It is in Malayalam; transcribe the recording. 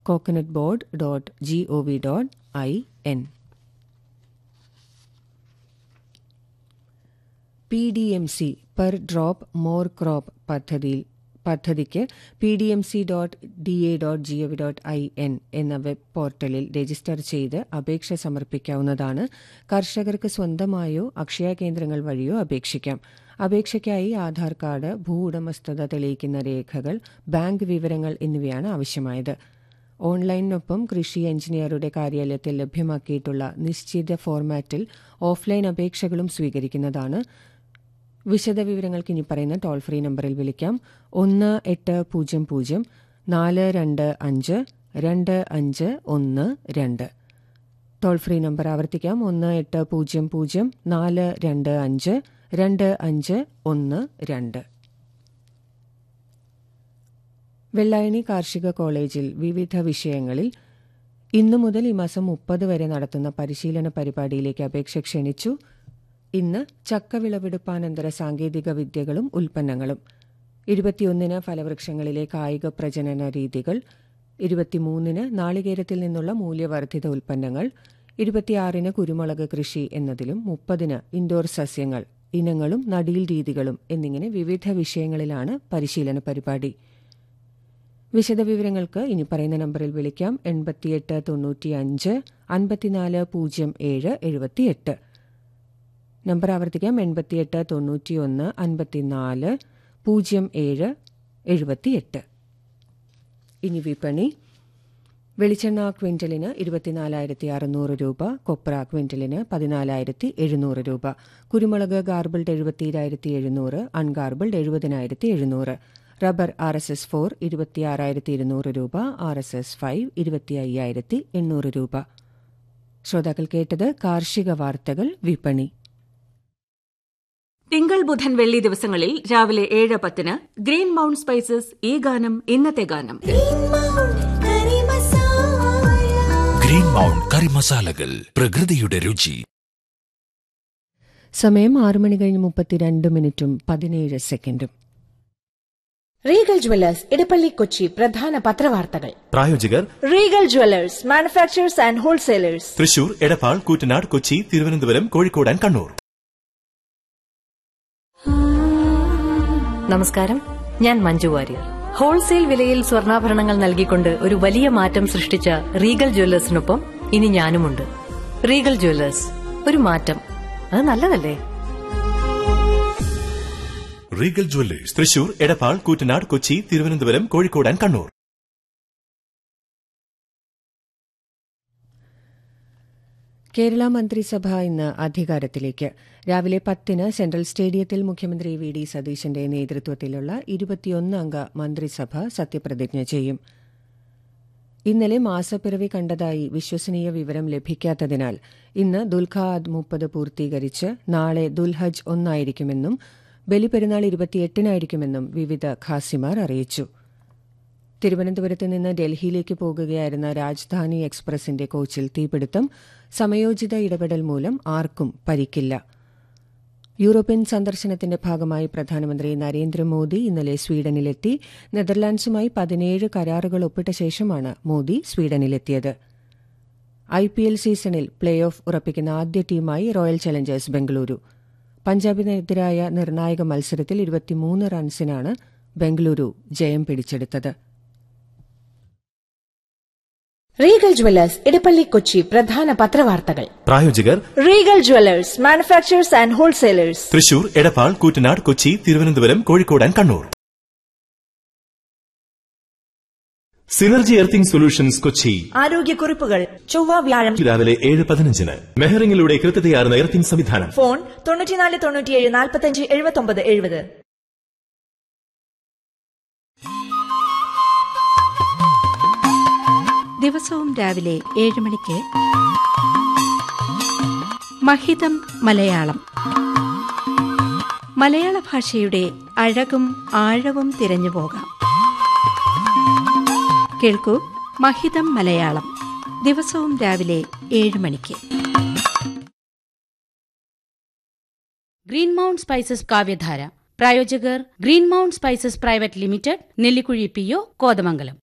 coconut board dot G O V dot I N P D M C per drop more crop പദ്ധതിയിൽ പദ്ധതിക്ക് P D M C dot D A dot G O V dot I N എന്ന വെബ് പോർട്ടലിൽ രജിസ്റ്റർ ചെയ്ത് അപേക്ഷ സമർപ്പിക്കാവുന്നതാണ് കർഷകർക്ക് സ്വന്തമായോ അക്ഷയ കേന്ദ്രങ്ങൾ വഴിയോ അപേക്ഷിക്കാം അപേക്ഷയ്ക്കായി ആധാർ കാർഡ് ഭൂ ഉടമസ്ഥത തെളിയിക്കുന്ന രേഖകൾ ബാങ്ക് വിവരങ്ങൾ എന്നിവയാണ് ആവശ്യമായത് ഓൺലൈനിനൊപ്പം കൃഷി എഞ്ചിനീയറുടെ കാര്യാലയത്തിൽ ലഭ്യമാക്കിയിട്ടുള്ള നിശ്ചിത ഫോർമാറ്റിൽ ഓഫ്ലൈൻ അപേക്ഷകളും സ്വീകരിക്കുന്നതാണ് വിശദവിവരങ്ങൾക്ക് ഇനി പറയുന്ന ടോൾ ഫ്രീ നമ്പറിൽ വിളിക്കാം ഒന്ന് എട്ട് പൂജ്യം പൂജ്യം നാല് രണ്ട് അഞ്ച് രണ്ട് അഞ്ച് ഒന്ന് രണ്ട് ടോൾ ഫ്രീ നമ്പർ ആവർത്തിക്കാം ഒന്ന് എട്ട് പൂജ്യം പൂജ്യം നാല് രണ്ട് അഞ്ച് രണ്ട് അഞ്ച് ഒന്ന് രണ്ട് വെള്ളായണി കാർഷിക കോളേജിൽ വിവിധ വിഷയങ്ങളിൽ ഇന്നു മുതൽ ഈ മാസം മുപ്പത് വരെ നടത്തുന്ന പരിശീലന പരിപാടിയിലേക്ക് അപേക്ഷ ക്ഷണിച്ചു ഇന്ന് ചക്ക വിളവെടുപ്പാനന്തര സാങ്കേതിക വിദ്യകളും ഉൽപ്പന്നങ്ങളും ഇരുപത്തിയൊന്നിന് ഫലവൃക്ഷങ്ങളിലെ കായിക പ്രജനന രീതികൾ ഇരുപത്തിമൂന്നിന് നാളികേരത്തിൽ നിന്നുള്ള മൂല്യവർദ്ധിത ഉൽപ്പന്നങ്ങൾ ഇരുപത്തിയാറിന് കുരുമുളക് കൃഷി എന്നതിലും മുപ്പതിന് ഇൻഡോർ സസ്യങ്ങൾ ഇനങ്ങളും നടീൽ രീതികളും എന്നിങ്ങനെ വിവിധ വിഷയങ്ങളിലാണ് പരിശീലന പരിപാടി വിശദവിവരങ്ങൾക്ക് ഇനി പറയുന്ന നമ്പറിൽ വിളിക്കാം എൺപത്തിയെട്ട് തൊണ്ണൂറ്റിയഞ്ച് അൻപത്തിനാല് പൂജ്യം ഏഴ് എഴുപത്തിയെട്ട് നമ്പർ ആവർത്തിക്കാം എൺപത്തിയെട്ട് തൊണ്ണൂറ്റിയൊന്ന് അൻപത്തിനാല് പൂജ്യം ഏഴ് എഴുപത്തിയെട്ട് ഇനി വിപണി വെളിച്ചെണ്ണ ക്വിന്റലിന് ഇരുപത്തിനാലായിരത്തി അറുന്നൂറ് രൂപ കൊപ്ര ക്വിന്റലിന് പതിനാലായിരത്തി എഴുന്നൂറ് രൂപ കുരുമുളക് ഗാർബിൾഡ് എഴുപത്തിയേഴായിരത്തി എഴുന്നൂറ് അൺഗാർബിൾഡ് എഴുപതിനായിരത്തി എഴുന്നൂറ് rubber R S S four ഇരുപത്തിയാറായിരത്തി ഇരുന്നൂറ് രൂപ ആർ എസ് എസ് ഫൈവ് ഇരുപത്തി അയ്യായിരത്തി എണ്ണൂറ് രൂപ ശ്രോതാക്കൾ കേട്ടത് കാർഷിക വാർത്തകൾ വിപണി തിങ്കൾ ബുധൻ വെള്ളി ദിവസങ്ങളിൽ രാവിലെ ഏഴ് പത്തിന് ഗ്രീൻ മൗണ്ട് സ്പൈസസ് ഈ ഗാനം ഇന്നത്തെ ഗാനം ഗ്രീൻ മൗണ്ട് കറി മസാലകൾ പ്രകൃതിയുടെ രുചി സമയം ആറ് മണി കഴിഞ്ഞ് മുപ്പത്തിരണ്ട് മിനിറ്റും പതിനേഴ് സെക്കൻഡും റീഗൽ ജ്വല്ലേഴ്സ് ഇടപ്പള്ളി കൊച്ചി പ്രധാന പത്രവാർത്തകൾ പ്രായോജകർ Regal jewellers manufacturers and wholesalers Thrissur Edappal Koottanad Kochi Thiruvananthapuram Kozhikode and Kannur നമസ്കാരം ഞാൻ മഞ്ജു വാര്യർ ഹോൾസെയിൽ വിലയിൽ സ്വർണ്ണാഭരണങ്ങൾ നൽകിക്കൊണ്ട് ഒരു വലിയ മാറ്റം സൃഷ്ടിച്ച റീഗൽ ജ്വല്ലേഴ്സിനൊപ്പം ഇനി ഞാനുമുണ്ട് റീഗൽ ജ്വല്ലേഴ്സ് ഒരു മാറ്റം അത് നല്ലതല്ലേ Regal jewellers Thrissur Edappal Koottanad Kochi Thiruvananthapuram Kozhikode and Kannur Kerala മന്ത്രിസഭ ഇന്ന് അധികാരത്തിലേക്ക് രാവിലെ പത്തിന് സെൻട്രൽ സ്റ്റേഡിയത്തിൽ മുഖ്യമന്ത്രി വി ഡി സതീശന്റെ നേതൃത്വത്തിലുള്ള ഇരുപത്തിയൊന്ന് അംഗ മന്ത്രിസഭ സത്യപ്രതിജ്ഞ ചെയ്യും ഇന്നലെ മാസപ്പിറവി കണ്ടതായി വിശ്വസനീയ വിവരം ലഭിക്കാത്തതിനാൽ ഇന്ന് ദുൽഖാദ് മുപ്പത് പൂർത്തീകരിച്ച് നാളെ ദുൽഹജ് ഒന്നായിരിക്കുമെന്നും ബലിപെരുന്നാൾ ഇരുപത്തിയെട്ടിനായിരിക്കുമെന്നും വിവിധ ഖാസിമാർ അറിയിച്ചു തിരുവനന്തപുരത്ത് നിന്ന് ഡൽഹിയിലേക്ക് പോകുകയായിരുന്ന രാജധാനി എക്സ്പ്രസിന്റെ കോച്ചിൽ തീപിടുത്തം സമയോചിത ഇടപെടൽ മൂലം ആർക്കും പരിക്കില്ല യൂറോപ്യൻ സന്ദർശനത്തിന്റെ ഭാഗമായി പ്രധാനമന്ത്രി നരേന്ദ്രമോദി ഇന്നലെ സ്വീഡനിലെത്തി നെതർലാൻഡ്സുമായി പതിനേഴ് കരാറുകൾ ഒപ്പിട്ട ശേഷമാണ് മോദി സ്വീഡനിലെത്തിയത് ഐ പി എൽ സീസണിൽ പ്ലേ ഓഫ് ഉറപ്പിക്കുന്ന ആദ്യ ടീമായി റോയൽ ചലഞ്ചേഴ്സ് ബംഗളൂരു പഞ്ചാബിനെതിരായ നിർണായക മത്സരത്തിൽ ഇരുപത്തിമൂന്ന് റൺസിനാണ് ബംഗളൂരു ജയം പിടിച്ചെടുത്തത് റീഗൽ ജ്വല്ലേഴ്സ് ഇടപ്പള്ളി കൊച്ചി പ്രധാന പത്രവാർത്തകൾ പ്രായോജകർ Regal jewellers manufacturers and wholesalers Thrissur Edappal Koottanad Kochi Thiruvananthapuram Kozhikode and Kannur synergy earthing solutions Kochi ആരോഗ്യക്കുറിപ്പുകൾ ചൊവ്വ വ്യാഴം രാവിലെ ഏഴ് പതിനഞ്ചിന് മെഹറിംഗിലൂടെ കൃത്യതയാർന്ന എർത്തിംഗ് സംവിധാനം ഫോൺ തൊണ്ണൂറ്റിനാല് തൊണ്ണൂറ്റിയേഴ് നാൽപ്പത്തഞ്ച് എഴുപത്തൊമ്പത് എഴുപത് ദിവസവും രാവിലെ ഏഴ് മണിക്ക് മഹിതം മലയാളം മലയാള ഭാഷയുടെ അഴകും ആഴവും തിരഞ്ഞു പോകാം കേൾക്കൂ മഹിതം മലയാളം ദിവസവും രാവിലെ ഏഴ് മണിക്ക് ഗ്രീൻ മൗണ്ട് സ്പൈസസ് കാവ്യധാര പ്രായോജകർ green mount spices private limited Nellikuzhi P O Kothamangalam